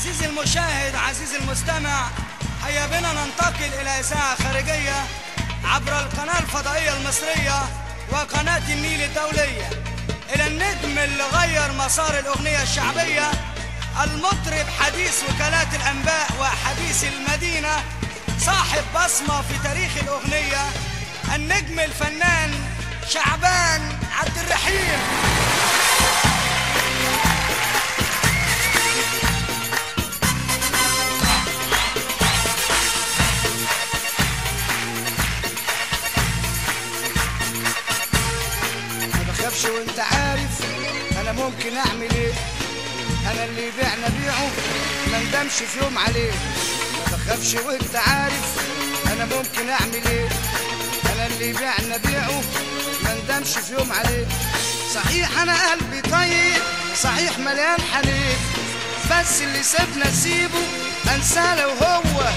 عزيزي المشاهد عزيزي المستمع هيا بنا ننتقل إلى إذاعة خارجية عبر القناة الفضائية المصرية وقناة النيل الدولية إلى النجم اللي غير مسار الأغنية الشعبية المطرب حديث وكالات الأنباء وحديث المدينة صاحب بصمة في تاريخ الأغنية النجم الفنان شعبان عبد الرحيم ما بخافش وانت عارف انا ممكن اعمل ايه انا اللي يبيعنا بيعه ما ندمش في يوم عليه ما بخافش وانت عارف انا ممكن اعمل ايه انا اللي يبيعنا بيعه ما ندمش في يوم عليه صحيح انا قلبي طيب صحيح مليان حنين بس اللي سيبنا سيبه انساه لو هو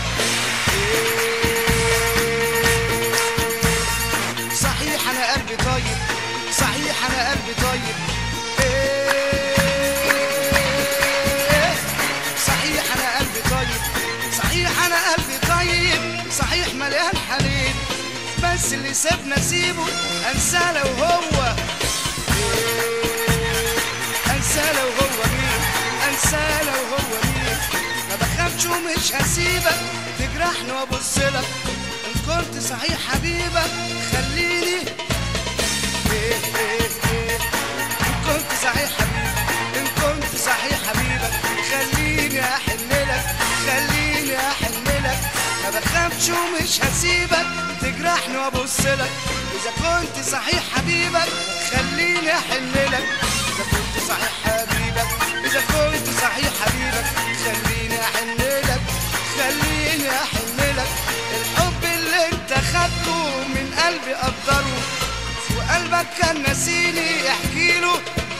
صحيح انا قلبي طيب صحيح انا قلبي طيب إيه صحيح انا قلبي طيب صحيح انا قلبي طيب صحيح مليان حنين بس اللي سيبنا سيبه انساه لو هو انساه لو هو مين انساه لو هو مين ما بخافش ومش هسيبك تجرحني وابص لك ان كنت صحيح حبيبك خليني إيه إيه إيه ان كنت صحيح حبيبك ان كنت صحيح حبيبك خليني احن لك خليني احن لك ما بخافش ومش هسيبك تجرحني وابص لك اذا كنت صحيح حبيبك خليني احن لك اذا كنت صحيح حبيبك اذا كنت صحيح حبيبك خليني احن لك خليني احن لك الحب اللي انت خدته من قلبي قدره وقلبك كان ناسيني احكي له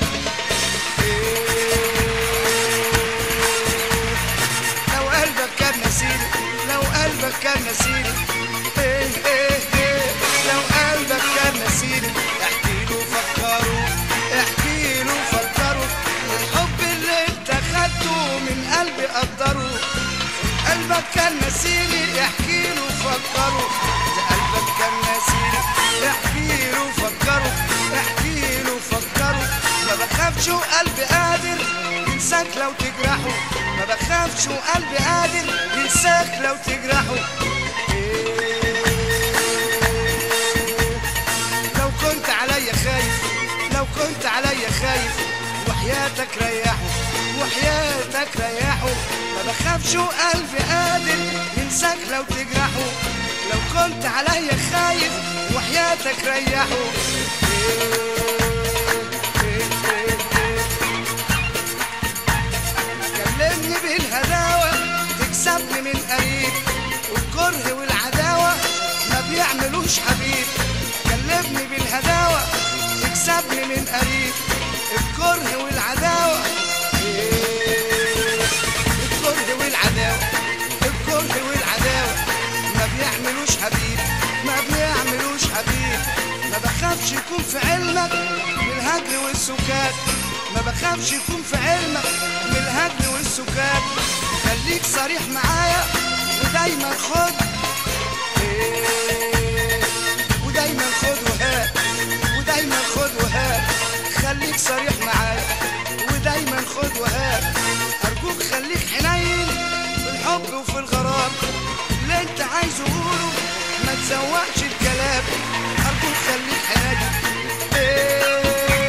لو قلبك كان ناسيني لو قلبك كان ناسيني ايه ايه ايه لو قلبك كان ناسيني احكي له فكره احكي له فكره الحب اللي انت خدته من قلبي قدره قلبك كان ناسيني احكي له فكره اذا قلبك كان ناسيني احكي له فكره احكي له فكره ما بخافش وقلبي قادر ينساك لو تجرحه ما بخافش وقلبي قادر ينساك لو تجرحه لو كنت عليا خايف لو كنت عليا خايف وحياتك ريحه وحياتك ريحه ما بخافش وقلبي قادر ينساك لو تجرحه لو كنت عليا خايف وحياتك ريحه كلمني بالهداوة تكسبني من قريب والكره والعداوة ما بيعملوش حبيب كلمني بالهداوة تكسبني من قريب الكره والعداوة إيه، الكره والعداوة الكره والعداوة ما بيعملوش حبيب ما بيعملوش حبيب ما بخافش يكون في علمك من الهجر والسكات ما بخافش يكون في علمك من الهجر والسكات خليك صريح معايا ودايما خد إيه، ودايما خد وهات ودايما خد وهات خليك صريح معايا ودايما خد وهات ارجوك خليك حنين في الحب وفي الغرام اللي انت عايزه قوله ما تزوقش الكلام ارجوك خليك حنين إيه،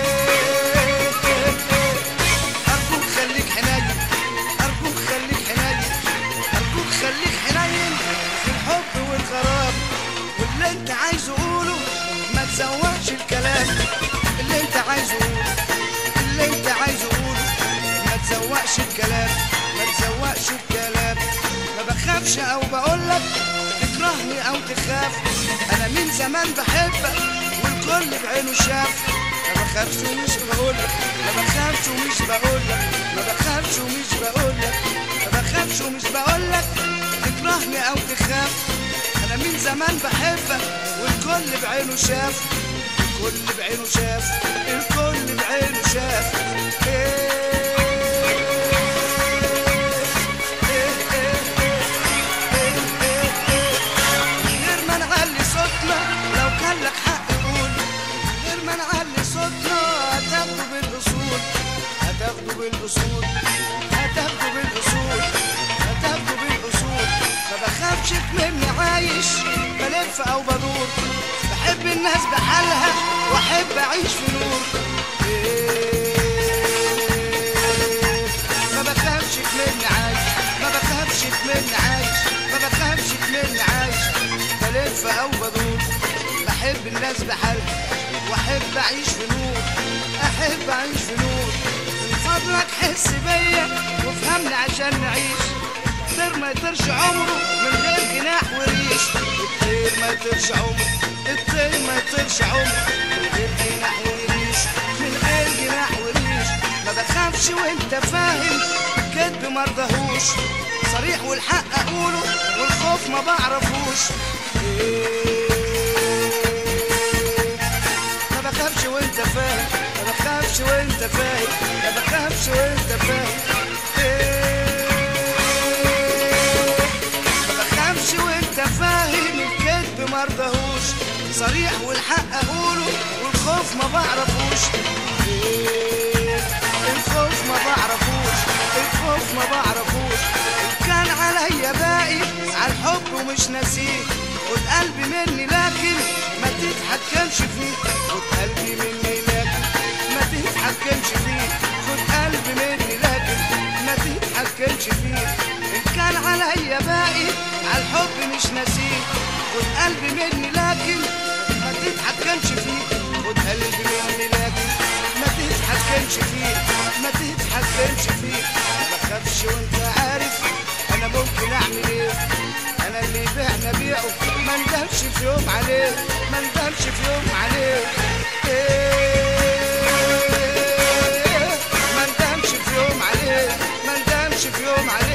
ارجوك خليك حنين ارجوك خليك حنين ارجوك خليك حنين في الحب والغرام واللي انت عايزه قوله ما تزوقش الكلام اللي انت عايزه قوله اللي انت عايزه قوله ما تزوقش الكلام ما تزوقش الكلام ما بخافش او بقولك تكرهني او تخاف انا من زمان بحبك والكل بعينه شاف ما بخافش ومش بقولك ما بخافش ومش بقولك ما بخافش ومش بقولك ما بخافش ومش بقولك تكرهني او تخاف انا من زمان بحبك والكل بعينه شاف الكل بعينه شاف الكل بعينه شاف إيه بالاصول هتاخده بالاصول هتاخده بالاصول ما بخافش مني عايش بلف او بدور بحب الناس بحالها واحب اعيش في نور إيه، ما بخافش مني عايش ما بخافش مني عايش ما بخافش مني عايش بلف او بدور بحب الناس بحالها واحب اعيش في نور احب اعيش في نور من فضلك حس بيا وافهمني عشان نعيش الطير ما يطيرش عمره من غير جناح وريش الطير ما يطيرش عمره الطير ما يطيرش عمره من غير جناح وريش من غير جناح وريش ما بخافش وانت فاهم كدب مرضهوش صريح والحق اقوله والخوف ما بعرفوش إيه ما بخافش وانت فاهم ما بخافش وانت فاهم ما بخافش وانت فاهم إيه ما بخافش وانت فاهم الكذب مرضهوش صريح والحق اقوله والخوف ما بعرفوش إيه الخوف ما بعرفوش الخوف ما بعرفوش إن كان عليا باقي على الحب ومش ناسيه خد قلبي مني لكن ما تتحكمش فيه خد قلبي مني لكن ما تتحكمش فيه خد قلبي مني لكن ما تتحكمش فيه ان كان عليا باقي على الحب مش ناسيه خد قلبي مني لكن ما تتحكمش فيه خد قلبي مني لكن ما تتحكمش فيه ما تتحكمش فيه ما بخافش وانت عارف انا ممكن اعمل ايه انا اللي بعنا بيعه ما ندمش في يوم عليه ما ندمش في يوم عليه إيه ما ندمش في يوم عليه ما ندمش في يوم عليه